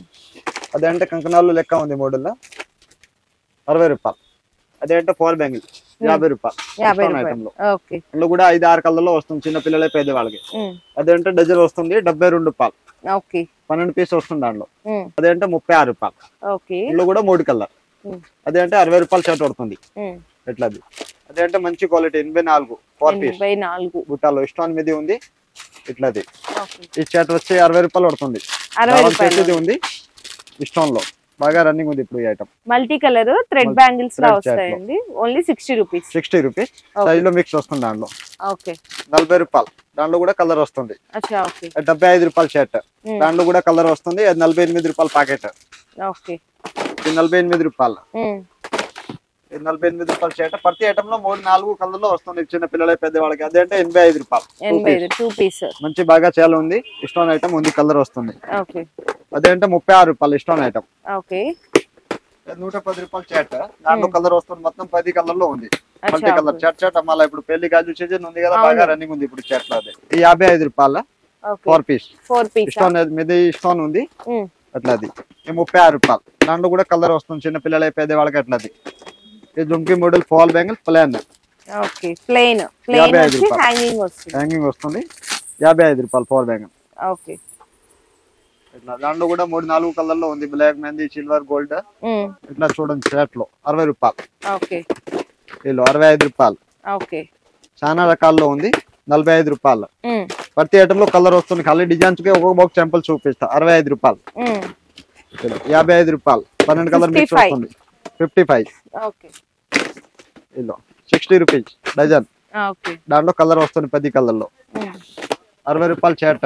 [SPEAKER 1] అదే అంటే కంకణాలు లెక్క ఉంది మోడల్లో అరవై రూపాయలు అదే అంటే ఫోర్ బ్యాంగిల్ యాభై రూపాయలు
[SPEAKER 2] యాభై
[SPEAKER 1] Stone
[SPEAKER 2] రూపాయలు
[SPEAKER 1] item లో
[SPEAKER 2] ఓకే
[SPEAKER 1] అందులో కూడా ఐదు ఆరు కలర్ లో వస్తుంది చిన్న పిల్లలే పెద్దవాళ్ళకి అదే అంటే డజన్ వస్తుంది డెబ్బై రెండు రూపాయలు
[SPEAKER 2] ఓకే
[SPEAKER 1] పన్నెండు పీస్ వస్తుంది దాంట్లో అదే అంటే ముప్పై ఆరు రూపాయలు
[SPEAKER 2] ఓకే
[SPEAKER 1] ఇందులో కూడా మూడు కలర్
[SPEAKER 2] ఉమ్.
[SPEAKER 1] అదే అంటే అరవై రూపాయలు షర్ట్ పడుతుంది ఎట్లా అది అదే అంటే మంచి క్వాలిటీ ఎనభై నాలుగు ఫోర్ పీస్
[SPEAKER 2] ఎనభై నాలుగు
[SPEAKER 1] బుట్టాలో ఇష్టం మీద ఉంది ఇట్లాది
[SPEAKER 2] ఓకే
[SPEAKER 1] ఈ షర్ట్ వచ్చి అరవై రూపాయలు పడుతుంది
[SPEAKER 2] అరవై
[SPEAKER 1] దారం
[SPEAKER 2] రూపాయలు
[SPEAKER 1] చేతిది ఉంది ఇష్టం లో బాగా రన్నింగ్ ఉంది ఇప్పుడు ఈ item
[SPEAKER 2] multi colour thread
[SPEAKER 1] Multi-
[SPEAKER 2] bangles లా
[SPEAKER 1] thread chat లో.
[SPEAKER 2] వస్తాయండి only sixty rupees
[SPEAKER 1] sixty rupees
[SPEAKER 2] Okay.
[SPEAKER 1] Size లో మిక్స్ వస్తుంది దాంట్లో
[SPEAKER 2] ఓకే
[SPEAKER 1] నలభై రూపాయలు దాంట్లో కూడా కలర్ వస్తుంది
[SPEAKER 2] అచ్చా ఓకే
[SPEAKER 1] అది డెబ్బై ఐదు రూపాయల షర్ట్
[SPEAKER 2] ఉమ్.
[SPEAKER 1] దాంట్లో కూడా కలర్ వస్తుంది అది నలభై ఎనిమిది రూపాయల ప్యాకెట్
[SPEAKER 2] ఓకే
[SPEAKER 1] ఇది నలభై ఎనిమిది రూపాయలు
[SPEAKER 2] ఉమ్.
[SPEAKER 1] ఇది నలభై ఎనిమిది రూపాయల షర్ట్ ప్రతి ఐటమ్ లో మూడు నాలుగు కలర్ లో వస్తుంది చిన్న పిల్లల పెద్దవాళ్ళకి అదే అంటే ఎనభై ఐదు రూపాయలు Two
[SPEAKER 2] ఎనభై
[SPEAKER 1] piece.
[SPEAKER 2] ఐదు టూ పీస్
[SPEAKER 1] మంచి బాగా చాలా ఉంది ఇష్టం ఐటమ్ ఉంది కలర్ వస్తుంది
[SPEAKER 2] ఓకే
[SPEAKER 1] అదే అంటే ముప్పై ఆరు రూపాయలు ఇష్టం ఐటమ్
[SPEAKER 2] ఓకే
[SPEAKER 1] నూట పది రూపాయలు చాట్ దాంట్లో కలర్ వస్తుంది మొత్తం పది కలర్ లో ఉంది మల్టీ
[SPEAKER 2] అచ్చా
[SPEAKER 1] కలర్ చాట్ చాట్ మళ్ళీ ఇప్పుడు పెళ్లి గాజు సీజన్ ఉంది కదా
[SPEAKER 2] అవును.
[SPEAKER 1] బాగా రన్నింగ్ ఉంది ఇప్పుడు చాట్ లో అది ఈ యాభై ఐదు రూపాయల
[SPEAKER 2] okay
[SPEAKER 1] four piece
[SPEAKER 2] four piece
[SPEAKER 1] ఇష్టం మీద ఇష్టం ఉంది అట్లా అది ఈ ముప్పై ఆరు రూపాయలు దాంట్లో కూడా కలర్ వస్తుంది చిన్న పిల్లల పెద్దవాళ్ళకి అట్లా అది ఈ జుంకి model fall bangle plain
[SPEAKER 2] okay plain plain
[SPEAKER 1] యాభై ఐదు
[SPEAKER 2] వచ్చి
[SPEAKER 1] రూపాయలు.
[SPEAKER 2] హ్యాంగింగ్ వస్తుంది
[SPEAKER 1] హ్యాంగింగ్ వస్తుంది యాభై ఐదు రూపాయలు ఫోర్ బ్యాంగిల్
[SPEAKER 2] ఓకే
[SPEAKER 1] ఇట్లా దాంట్లో కూడా మూడు నాలుగు కలర్ లో ఉంది బ్లాక్ మెహందీ సిల్వర్ గోల్డ్
[SPEAKER 2] ఉమ్.
[SPEAKER 1] ఇట్లా చూడండి షర్ట్ లో అరవై రూపాయలు
[SPEAKER 2] ఓకే
[SPEAKER 1] వీళ్ళు అరవై ఐదు రూపాయలు
[SPEAKER 2] ఓకే
[SPEAKER 1] చాలా రకాల్లో ఉంది నలభై ఐదు రూపాయలు
[SPEAKER 2] ఉమ్.
[SPEAKER 1] ప్రతి ఐటమ్ లో కలర్ వస్తుంది ఖాళీ డిజైన్స్ కి ఒక్కొక్క బాక్స్ శాంపుల్ చూపిస్తా అరవై ఐదు రూపాయలు
[SPEAKER 2] ఉమ్.
[SPEAKER 1] ఇలా యాభై ఐదు రూపాయలు పన్నెండు కలర్ మిక్స్
[SPEAKER 2] 55.
[SPEAKER 1] వస్తుంది ఫిఫ్టీ ఫైవ్
[SPEAKER 2] ఓకే
[SPEAKER 1] ఇలా సిక్స్టీ రూపీస్ డజన్
[SPEAKER 2] ఓకే
[SPEAKER 1] దాంట్లో కలర్ వస్తుంది పది కలర్ లో
[SPEAKER 2] ఉమ్.
[SPEAKER 1] అరవై రూపాయలు షర్ట్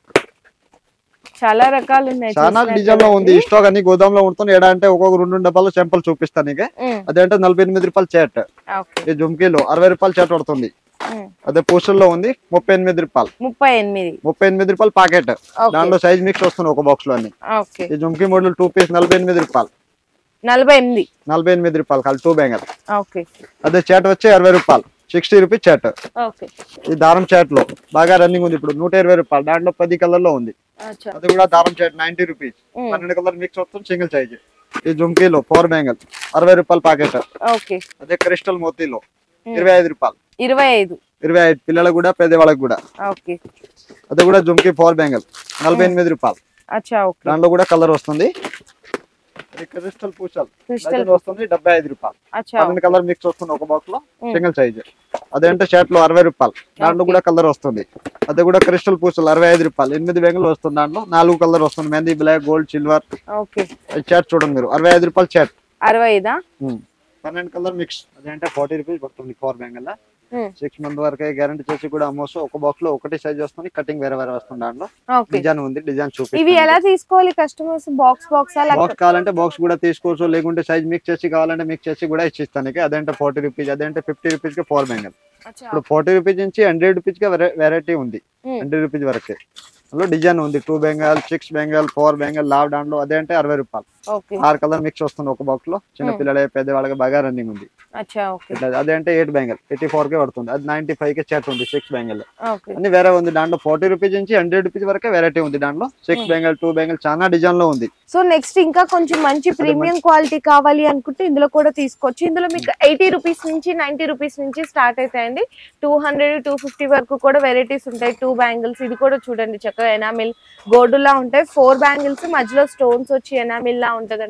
[SPEAKER 2] చాలా రకాలు ఉన్నాయి
[SPEAKER 1] చాలా
[SPEAKER 2] చూసినట్టు
[SPEAKER 1] డిజైన్ లో ఉంది స్టాక్ అన్ని గోదాం లో ఉంటుంది ఎడా అంటే ఒక్కొక్క రెండు డబ్బాలు శాంపుల్ చూపిస్తాను నీకు
[SPEAKER 2] ఉమ్.
[SPEAKER 1] అదే అంటే నలభై ఎనిమిది రూపాయలు షర్ట్
[SPEAKER 2] ఓకే
[SPEAKER 1] ఈ జుమ్కీలో అరవై రూపాయలు షర్ట్ పడుతుంది
[SPEAKER 2] ఉమ్.
[SPEAKER 1] అదే పూసల్లో ఉంది ముప్పై ఎనిమిది రూపాయలు
[SPEAKER 2] ముప్పై ఎనిమిది
[SPEAKER 1] ముప్పై ఎనిమిది రూపాయలు ప్యాకెట్
[SPEAKER 2] ఓకే
[SPEAKER 1] దాంట్లో సైజ్ మిక్స్ వస్తుంది ఒక బాక్స్ లో అన్ని
[SPEAKER 2] ఓకే
[SPEAKER 1] ఈ జుమ్కీ మోడల్ టూ పీస్ నలభై ఎనిమిది రూపాయలు
[SPEAKER 2] నలభై ఎనిమిది
[SPEAKER 1] నలభై ఎనిమిది రూపాయలు కాదు టూ బ్యాంగల్
[SPEAKER 2] ఓకే
[SPEAKER 1] అదే చాట్ వచ్చి అరవై రూపాయలు సిక్స్టీ రూపీస్ చాట్
[SPEAKER 2] ఓకే
[SPEAKER 1] ఈ దారం చాట్ లో బాగా రన్నింగ్ ఉంది ఇప్పుడు నూట ఇరవై రూపాయలు దాంట్లో పది కలర్ లో ఉంది
[SPEAKER 2] అచ్చా
[SPEAKER 1] అది కూడా దారం చాట్ నైన్టీ రూపీస్
[SPEAKER 2] ఉమ్.
[SPEAKER 1] పన్నెండు కలర్ మిక్స్ వస్తుంది సింగిల్ సైజ్ ఈ జుమ్కీలో ఫోర్ బ్యాంగల్ అరవై రూపాయలు ప్యాకెట్
[SPEAKER 2] ఓకే
[SPEAKER 1] అదే క్రిస్టల్ మోతీలో
[SPEAKER 2] ఉమ్.
[SPEAKER 1] ఇరవై ఐదు రూపాయలు
[SPEAKER 2] ఇరవై ఐదు
[SPEAKER 1] ఇరవై ఐదు పిల్లలకు కూడా పెద్దవాళ్ళకి కూడా
[SPEAKER 2] ఓకే
[SPEAKER 1] అది కూడా జుమ్కీ ఫోర్ బ్యాంగల్ నలభై ఎనిమిది రూపాయలు
[SPEAKER 2] అచ్చా ఓకే
[SPEAKER 1] దాంట్లో కూడా కలర్ వస్తుంది అది క్రిస్టల్ పూసల్
[SPEAKER 2] క్రిస్టల్
[SPEAKER 1] డజన్ వస్తుంది డెబ్బై ఐదు రూపాయలు
[SPEAKER 2] అచ్చా
[SPEAKER 1] పన్నెండు కలర్ మిక్స్ వస్తుంది ఒక బాక్స్ లో
[SPEAKER 2] Hmm.
[SPEAKER 1] సింగిల్ సైజ్ అదేంటే షర్ట్ లో అరవై రూపాయలు దాంట్లో
[SPEAKER 2] Okay.
[SPEAKER 1] కూడా కలర్ వస్తుంది అది కూడా క్రిస్టల్ పూసలు అరవై ఐదు రూపాయలు ఎనిమిది బెంగులు వస్తుంది దాంట్లో నాలుగు కలర్ వస్తుంది మెహందీ black gold silver
[SPEAKER 2] okay
[SPEAKER 1] shirt చూడండి మీరు అరవై ఐదు రూపాయలు షర్ట్
[SPEAKER 2] అరవై ఐదా
[SPEAKER 1] పన్నెండు కలర్ మిక్స్ అదేంటే ఫార్టీ రూపీస్ పడుతుంది four bangle
[SPEAKER 2] Hmm.
[SPEAKER 1] Six month వరకే గ్యారంటీ చేసి కూడా అమ్మోస్ ఒక బాక్స్ లో ఒకటి సైజ్ వస్తుంది కటింగ్ వేరే వేరే వస్తుంది దాంట్లో
[SPEAKER 2] ఓకే
[SPEAKER 1] డిజైన్ ఉంది డిజైన్
[SPEAKER 2] ఇవి
[SPEAKER 1] చూపి
[SPEAKER 2] ఎలా తీసుకోవాలి కస్టమర్స్ బాక్స్ బాక్స్ అలా
[SPEAKER 1] బాక్స్ కావాలంటే బాక్స్ కూడా తీసుకోవచ్చు లేకుంటే సైజ్ మిక్స్ చేసి కావాలంటే మిక్స్ చేసి కూడా ఇచ్చిస్తాను అదేంటే ఫార్టీ రూపీస్ అదేంటే ఫిఫ్టీ రూపీస్ కి ఫోర్ బెంగల్
[SPEAKER 2] అచ్చా
[SPEAKER 1] ఇప్పుడు ఫార్టీ రూపీస్ నుంచి హండ్రెడ్ రూపీస్ కి వెరైటీ ఉంది
[SPEAKER 2] Hmm.
[SPEAKER 1] హండ్రెడ్ రూపీస్ వరకే అందులో డిజైన్ ఉంది two bangle six bangle four bangle లావ్ దాంట్లో అదే అంటే అరవై రూపాయలు
[SPEAKER 2] ఓకే
[SPEAKER 1] ఆరు కలర్ మిక్స్ వస్తుంది ఒక బాక్స్ లో చిన్న
[SPEAKER 2] Hmm.
[SPEAKER 1] పిల్లలే పెద్దవాళ్ళకి బాగా రన్నింగ్ ఉంది
[SPEAKER 2] అచ్చా ఓకే
[SPEAKER 1] ఇట్లా అదే అంటే ఎయిట్ బెంగల్ ఎయిటీ ఫోర్ కే పడుతుంది అది నైన్టీ ఫైవ్ కే చెట్ ఉంది సిక్స్ బెంగల్
[SPEAKER 2] ఓకే
[SPEAKER 1] అన్ని వేరే ఉంది దాంట్లో ఫార్టీ రూపీస్ నుంచి హండ్రెడ్ రూపీస్ వరకే వెరైటీ ఉంది దాంట్లో six
[SPEAKER 2] Hmm.
[SPEAKER 1] Bangle two bangle చాలా డిజైన్ లో ఉంది
[SPEAKER 2] సో నెక్స్ట్ ఇంకా కొంచెం మంచి ప్రీమియం క్వాలిటీ కావాలి అనుకుంటే ఇందులో కూడా తీసుకోవచ్చు ఇందులో మీకు ఎయిటీ రూపీస్ నుంచి నైన్టీ రూపీస్ నుంచి స్టార్ట్ అవుతాయండి టూ హండ్రెడ్ టూ ఫిఫ్టీ వరకు కూడా వెరైటీస్ ఉంటాయి టూ బ్యాంగిల్స్ ఇది కూడా చూడండి చక్కగా ఎనామిల్ గోల్డ్లా ఉంటాయి ఫోర్ బ్యాంగిల్స్ మధ్యలో స్టోన్స్ వచ్చి ఎనామిల్ లా ఉంటది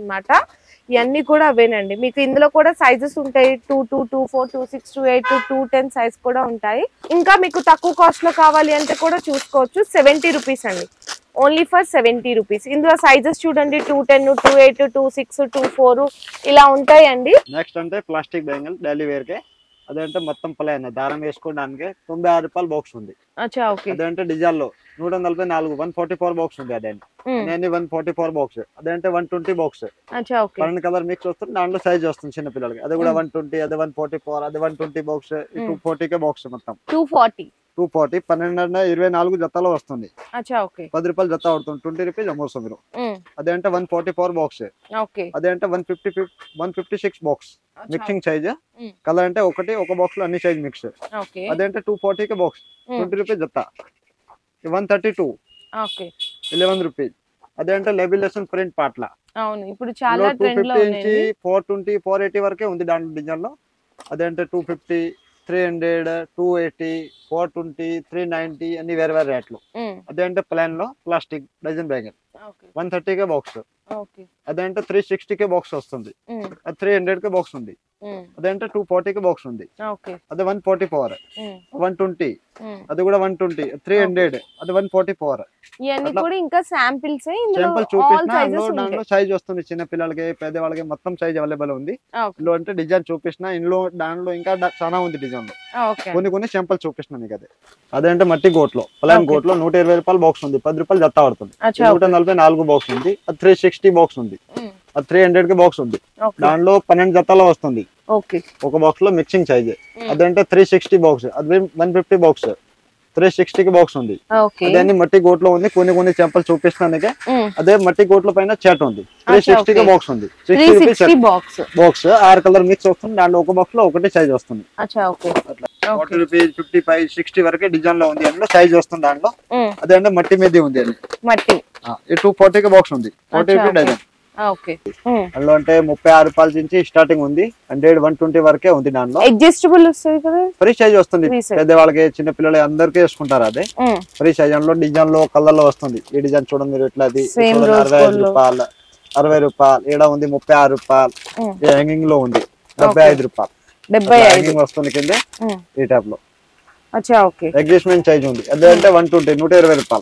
[SPEAKER 2] ఇవన్నీ కూడా అవేనండి మీకు ఇందులో కూడా సైజెస్ ఉంటాయి two two two four two six two eight two ten size కూడా ఉంటాయి ఇంకా మీకు తక్కువ కాస్ట్ లో కావాలి అంటే కూడా చూసుకోవచ్చు సెవెంటీ రూపీస్ అండి ఓన్లీ ఫర్ సెవెంటీ రూపీస్ ఇందులో సైజెస్ చూడండి two ten two eight two six two four ఇలా ఉంటాయండి
[SPEAKER 1] నెక్స్ట్ అంటే ప్లాస్టిక్ బెంగల్ డైలీ వేర్ కే అదంటే మొత్తం ప్లేన్ దారం వేసుకోవడానికి తొంభై ఆరు రూపాయలు బాక్స్ ఉంది
[SPEAKER 2] అచ్చా ఓకే
[SPEAKER 1] అదంటే డిజైన్ లో నూట నలభై నాలుగు వన్ ఫార్టీ ఫోర్ బాక్స్ ఉంది అదే నేను వన్ ఫార్టీ ఫోర్ బాక్స్ అదంటే వన్ ట్వంటీ బాక్స్
[SPEAKER 2] అచ్చా ఓకే
[SPEAKER 1] పన్నెండు కలర్ మిక్స్ వస్తుంది దాంట్లో సైజ్ వస్తుంది చిన్న పిల్లలకి అది కూడా
[SPEAKER 2] Hmm.
[SPEAKER 1] వన్ ట్వంటీ అదే వన్ ఫార్టీ ఫోర్ అదే one twenty box two forty కే బాక్స్ మొత్తం
[SPEAKER 2] టూ ఫార్టీ
[SPEAKER 1] టూ ఫార్టీ పన్నెండు ఇరవై నాలుగు జతలో వస్తుంది
[SPEAKER 2] అచ్చా ఓకే
[SPEAKER 1] పది రూపాయలు జత పడుతుంది ట్వంటీ రూపీస్ అమ్మొస్తుంది మీరు అదేంటే one forty four box
[SPEAKER 2] okay
[SPEAKER 1] అదేంటే one fifty one fifty six box mixing size
[SPEAKER 2] Hmm.
[SPEAKER 1] Colour అంటే ఒకటి ఒక బాక్స్ లో అన్ని సైజ్ మిక్స్
[SPEAKER 2] ఓకే
[SPEAKER 1] అదేంటే టూ ఫార్టీ కే బాక్స్ ట్వంటీ రూపీస్ జత one thirty two
[SPEAKER 2] okay
[SPEAKER 1] eleven rupees అదేంటే లెబిలేషన్ ప్రింట్ పాట్ల
[SPEAKER 2] అవును ఇప్పుడు చాలా
[SPEAKER 1] టూ
[SPEAKER 2] ట్రెండ్ లో
[SPEAKER 1] ఫిఫ్టీ నుంచి
[SPEAKER 2] ఉన్నాయి
[SPEAKER 1] ఫోర్ ట్వంటీ ఫోర్ ఎయిటీ వరకే ఉంది దాంట్లో డిజైన్ లో అదేంటే two fifty three hundred two eighty four twenty three ninety అన్ని వేరే వేరే రేట్లు అదేంటే ప్లాన్ లో plastic dozen bag
[SPEAKER 2] okay
[SPEAKER 1] one థర్టీకే బాక్స్
[SPEAKER 2] ఓకే
[SPEAKER 1] అదేంటే త్రీ సిక్స్టీకే బాక్స్ వస్తుంది అది త్రీ హండ్రెడ్ కే బాక్స్ ఉంది అదేంటే టూ ఫార్టీకే బాక్స్ ఉంది
[SPEAKER 2] ఓకే
[SPEAKER 1] అదే one forty four one twenty అది కూడా వన్ ట్వంటీ త్రీ హండ్రెడ్ అది వన్ ఫార్టీ ఫోర్
[SPEAKER 2] ఇవన్నీ
[SPEAKER 1] అట్లా
[SPEAKER 2] కూడా ఇంకా శాంపిల్స్ ఇందులో
[SPEAKER 1] సింపుల్
[SPEAKER 2] ఆల్
[SPEAKER 1] చూపించిన అందులో
[SPEAKER 2] సైజెస్
[SPEAKER 1] దాంట్లో
[SPEAKER 2] ఉంటాయి
[SPEAKER 1] సైజ్ వస్తుంది చిన్న పిల్లలకి పెద్దవాళ్ళకి మొత్తం సైజ్ అవైలబుల్ ఉంది
[SPEAKER 2] ఓకే
[SPEAKER 1] ఇందులో అంటే డిజైన్ చూపించిన ఇందులో దాంట్లో ఇంకా డ- చాలా ఉంది డిజైన్ లో
[SPEAKER 2] ఓకే
[SPEAKER 1] కొన్ని కొన్ని సింపుల్ చూపిస్తున్నా మీకు అదే అదేంటే మట్టి గోట్లో ప్లాన్
[SPEAKER 2] Okay.
[SPEAKER 1] గోట్లో నూట ఇరవై రూపాయలు బాక్స్ ఉంది పది రూపాయలు జత్తా పడుతుంది
[SPEAKER 2] అచ్చా
[SPEAKER 1] నూట నలభై నాలుగు బాక్స్ ఉంది అది త్రీ సిక్స్టీ బాక్స్ ఉంది అది త్రీ హండ్రెడ్ కి బాక్స్ ఉంది
[SPEAKER 2] ఓకే
[SPEAKER 1] దాంట్లో పన్నెండు జతాలో వస్తుంది
[SPEAKER 2] ఓకే
[SPEAKER 1] ఒక బాక్స్ లో మిక్సింగ్ సైజ్ అదంటే త్రీ సిక్స్టీ బాక్స్ అది one fifty box three sixty కి బాక్స్ ఉంది
[SPEAKER 2] ఓకే
[SPEAKER 1] అదే అన్ని మట్టి గోట్లో ఉంది కొన్ని కొన్ని చెంపలు చూపిస్తున్నానికి అదే మట్టి గోట్ల పైన చాట్ ఉంది త్రీ
[SPEAKER 2] అచ్చా,
[SPEAKER 1] సిక్స్టీ కి
[SPEAKER 2] okay.
[SPEAKER 1] బాక్స్ ఉంది
[SPEAKER 2] three
[SPEAKER 1] sixty rupees
[SPEAKER 2] sixty box
[SPEAKER 1] box ఆరు కలర్ మిక్స్ వస్తుంది దాంట్లో ఒక బాక్స్ లో ఒకటి సైజ్ వస్తుంది
[SPEAKER 2] అచ్చా ఓకే
[SPEAKER 1] అట్లా
[SPEAKER 2] Okay.
[SPEAKER 1] Forty rupees fifty five sixty వరకే డిజైన్ లో ఉంది అందులో సైజ్ వస్తుంది దాంట్లో అదే అంటే మట్టి మీద ఉంది అది
[SPEAKER 2] మట్టి
[SPEAKER 1] ఆ, ఈ టూ ఫార్టీ కి బాక్స్ ఉంది ఫార్టీ
[SPEAKER 2] అచ్చా,
[SPEAKER 1] రూపీ
[SPEAKER 2] okay.
[SPEAKER 1] డజన్
[SPEAKER 2] ఓకే
[SPEAKER 1] అందులో అంటే ముప్పై ఆరు రూపాయల నుంచి స్టార్టింగ్ ఉంది హండ్రెడ్ వన్ ట్వంటీ వరకే ఉంది దాంట్లో
[SPEAKER 2] అడ్జస్టబుల్ వస్తుంది కదా
[SPEAKER 1] ఫ్రీ సైజ్ వస్తుంది
[SPEAKER 2] Free size.
[SPEAKER 1] పెద్దవాళ్ళకి చిన్న పిల్లలకి అందరికీ వేసుకుంటారు అదే
[SPEAKER 2] ఉమ్,
[SPEAKER 1] ఫ్రీ సైజ్ అందులో డిజైన్ లో కలర్ లో వస్తుంది ఈ డిజైన్ చూడండి మీరు ఇట్లా అది
[SPEAKER 2] Same
[SPEAKER 1] చూడండి,
[SPEAKER 2] rose
[SPEAKER 1] అరవై ఐదు
[SPEAKER 2] gold లో.
[SPEAKER 1] రూపాయలు అరవై రూపాయలు ఈడ ఉంది ముప్పై ఆరు రూపాయలు
[SPEAKER 2] ఉమ్,
[SPEAKER 1] హ్యాంగింగ్ లో ఉంది డెబ్బై
[SPEAKER 2] Okay.
[SPEAKER 1] ఐదు రూపాయలు
[SPEAKER 2] డెబ్బై ఐదు
[SPEAKER 1] హ్యాంగింగ్ వస్తుంది కింద
[SPEAKER 2] ఉమ్,
[SPEAKER 1] ఈ టైప్ లో
[SPEAKER 2] అచ్చా ఓకే
[SPEAKER 1] అడ్జస్ట్మెంట్ సైజ్ ఉంది అదే అంటే వన్ ట్వంటీ నూట ఇరవై రూపాయలు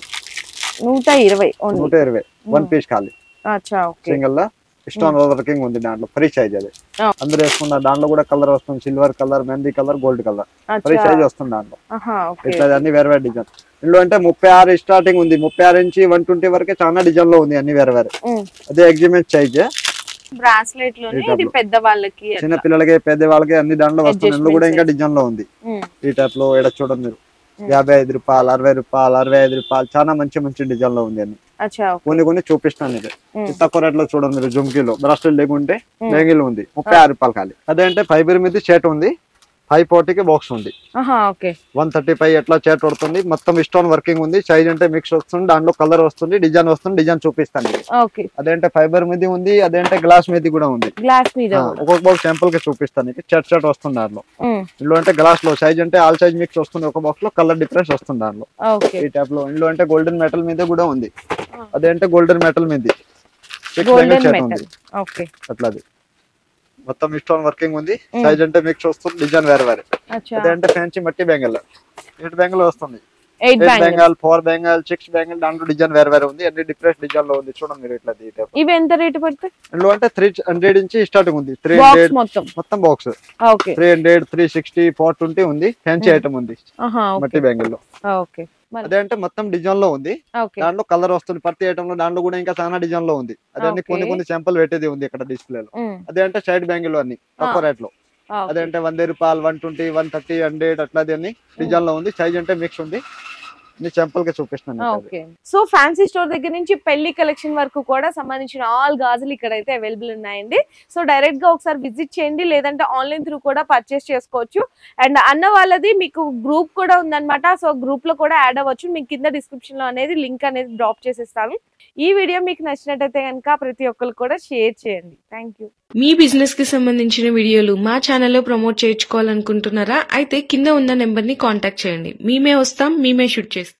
[SPEAKER 2] నూట ఇరవై ఓన్లీ
[SPEAKER 1] నూట ఇరవై వన్ పీస్ ఖాళీ
[SPEAKER 2] అచ్చా ఓకే
[SPEAKER 1] సింగిల్ లో స్టోన్ వర్కింగ్ ఉంది దాంట్లో ఫ్రీ సైజ్ అది
[SPEAKER 2] Oh.
[SPEAKER 1] అందరూ వేసుకున్న దాంట్లో కూడా కలర్ వస్తుంది silver colour mehndi colour gold colour free
[SPEAKER 2] అచ్చా
[SPEAKER 1] సైజ్ వస్తుంది దాంట్లో
[SPEAKER 2] ఆహా ఓకే
[SPEAKER 1] ఇట్లా అన్ని వేరే వేరే డిజైన్ ఇందులో అంటే ముప్పై ఆరు స్టార్టింగ్ ఉంది ముప్పై ఆరు నుంచి వన్ ట్వంటీ వరకే చాలా డిజైన్ లో ఉంది అన్ని వేరే వేరే
[SPEAKER 2] ఉమ్,
[SPEAKER 1] అదే ఎగ్జిమెంట్ సైజ్
[SPEAKER 2] బ్రాస్లెట్ లోనే
[SPEAKER 1] ఈ type
[SPEAKER 2] ఇది
[SPEAKER 1] లో.
[SPEAKER 2] పెద్ద వాళ్ళకి
[SPEAKER 1] చిన్న పిల్లలకి పెద్ద వాళ్ళకి అన్ని దాంట్లో వస్తుంది ఇందులో కూడా ఇంకా
[SPEAKER 2] Adjustment
[SPEAKER 1] డిజైన్ లో ఉంది
[SPEAKER 2] ఉమ్,
[SPEAKER 1] ఈ టైప్ లో ఇక్కడ చూడండి మీరు
[SPEAKER 2] Hmm.
[SPEAKER 1] యాభై ఐదు రూపాయలు అరవై రూపాయలు అరవై ఐదు రూపాయలు చాలా మంచి మంచి డిజైన్ లో ఉంది అన్ని
[SPEAKER 2] అచ్చా ఓకే
[SPEAKER 1] కొన్ని కొన్ని చూపిస్తాను ఇది
[SPEAKER 2] ఉమ్,
[SPEAKER 1] ఈ తక్కువ రేట్ లో చూడండి మీరు జుమ్కీలో బ్రాస్లెట్ లేకుంటే
[SPEAKER 2] Hmm.
[SPEAKER 1] లెంగిల్ ఉంది ముప్పై ఆరు రూపాయలు ఖాళీ అదేంటే ఫైబర్ మీద షర్ట్ ఉంది ఫైవ్ ఫార్టీకి బాక్స్ ఉంది
[SPEAKER 2] ఆహా ఓకే
[SPEAKER 1] వన్ థర్టీ ఫైవ్ ఎట్లా చేట్ పడుతుంది మొత్తం స్టోన్ వర్కింగ్ ఉంది సైజ్ అంటే మిక్స్ వస్తుంది దాంట్లో కలర్ వస్తుంది డిజైన్ వస్తుంది డిజైన్ చూపిస్తాను ఇది.
[SPEAKER 2] ఓకే
[SPEAKER 1] అదేంటే ఫైబర్ మీద ఉంది అదేంటే గ్లాస్ మీద కూడా ఉంది
[SPEAKER 2] గ్లాస్ మీద
[SPEAKER 1] ఆ, ఒక్కొక్క బాక్స్ శాంపుల్ కి చూపిస్తాను ఇది చట్ చట్ వస్తుంది దాంట్లో
[SPEAKER 2] ఉమ్,
[SPEAKER 1] ఇందులో అంటే గ్లాస్ లో సైజ్ అంటే ఆల్ సైజ్ మిక్స్ వస్తుంది ఒక బాక్స్ లో కలర్ డిఫరెన్స్ వస్తుంది దాంట్లో
[SPEAKER 2] ఓకే
[SPEAKER 1] ఈ టైప్ లో ఇందులో అంటే గోల్డెన్ మెటల్ మీద కూడా ఉంది
[SPEAKER 2] ఆ.
[SPEAKER 1] అదేంటే గోల్డెన్ మెటల్ మీద check
[SPEAKER 2] golden
[SPEAKER 1] bangle set
[SPEAKER 2] metal
[SPEAKER 1] ఉంది
[SPEAKER 2] ఓకే
[SPEAKER 1] అట్లా అది మొత్తం స్టోన్ వర్కింగ్ ఉంది
[SPEAKER 2] Mm.
[SPEAKER 1] సైజ్ అంటే మిక్స్ వస్తుంది డిజైన్ వేరే వేరే
[SPEAKER 2] అచ్చా
[SPEAKER 1] అదంటే ఫ్యాన్సీ మట్టి బెంగల్ ఎయిట్ బెంగల్ వస్తుంది
[SPEAKER 2] eight
[SPEAKER 1] eight
[SPEAKER 2] bangle
[SPEAKER 1] bangle four bangle six bangle దాంట్లో డిజైన్ వేరే వేరే ఉంది అన్ని డిఫరెంట్ డిజైన్ లో ఉంది చూడండి మీరు ఇట్లా ఈ type.
[SPEAKER 2] ఇవి ఎంత రేటు పడతాయి
[SPEAKER 1] ఇందులో అంటే త్రీ హండ్రెడ్ నుంచి స్టార్టింగ్ ఉంది త్రీ
[SPEAKER 2] బాక్స్
[SPEAKER 1] హండ్రెడ్
[SPEAKER 2] మొత్తం
[SPEAKER 1] మొత్తం box
[SPEAKER 2] okay
[SPEAKER 1] three hundred three sixty four twenty ఉంది ఫ్యాన్సీ
[SPEAKER 2] Mm.
[SPEAKER 1] ఐటమ్ ఉంది
[SPEAKER 2] ఆహా
[SPEAKER 1] మట్టి బెంగల్ లో
[SPEAKER 2] ఓకే మరి
[SPEAKER 1] అదే అంటే మొత్తం డిజైన్ లో ఉంది
[SPEAKER 2] ఓకే
[SPEAKER 1] దాంట్లో కలర్ వస్తుంది ప్రతి ఐటమ్ లో దాంట్లో కూడా ఇంకా చాలా డిజైన్ లో ఉంది అదే అన్ని కొన్ని
[SPEAKER 2] Okay.
[SPEAKER 1] కొన్ని శాంపుల్ పెట్టేది ఉంది ఇక్కడ డిస్ప్లే లో అదే అంటే సైడ్ బ్యాంగిల్ అన్ని తక్కువ రేట్ లో అదే అంటే వంద రూపాయలు one twenty one thirty hundred అట్లాది అన్ని డిజైన్ లో ఉంది సైజ్ అంటే మిక్స్ ఉంది నీ శాంపుల్ గా చూపిస్తున్నాను మీకు అది.
[SPEAKER 2] ఓకే సో ఫ్యాన్సీ స్టోర్ దగ్గర నుంచి పెళ్లి కలెక్షన్ వరకు కూడా సంబంధించిన ఆల్ గాజులు ఇక్కడ అయితే అవైలబుల్ ఉన్నాయండి సో డైరెక్ట్ గా ఒకసారి విజిట్ చేయండి లేదంటే ఆన్లైన్ త్రూ కూడా పర్చేస్ చేసుకోవచ్చు అండ్ అన్న వాళ్ళది మీకు గ్రూప్ కూడా ఉందన్నమాట సో గ్రూప్ లో కూడా యాడ్ అవ్వచ్చు మీకు కింద డిస్క్రిప్షన్ లో అనేది లింక్ అనేది డ్రాప్ చేసేస్తాను ఈ వీడియో మీకు నచ్చినట్టయితే కనుక ప్రతి ఒక్కరు కూడా షేర్ చేయండి థ్యాంక్ యూ
[SPEAKER 3] మీ బిజినెస్ కి సంబంధించిన వీడియోలు మా ఛానల్లో ప్రమోట్ చేయించుకోవాలనుకుంటున్నారా అయితే కింద ఉన్న నెంబర్ ని కాంటాక్ట్ చేయండి మేమే వస్తాం మేమే షూట్ చేస్తాం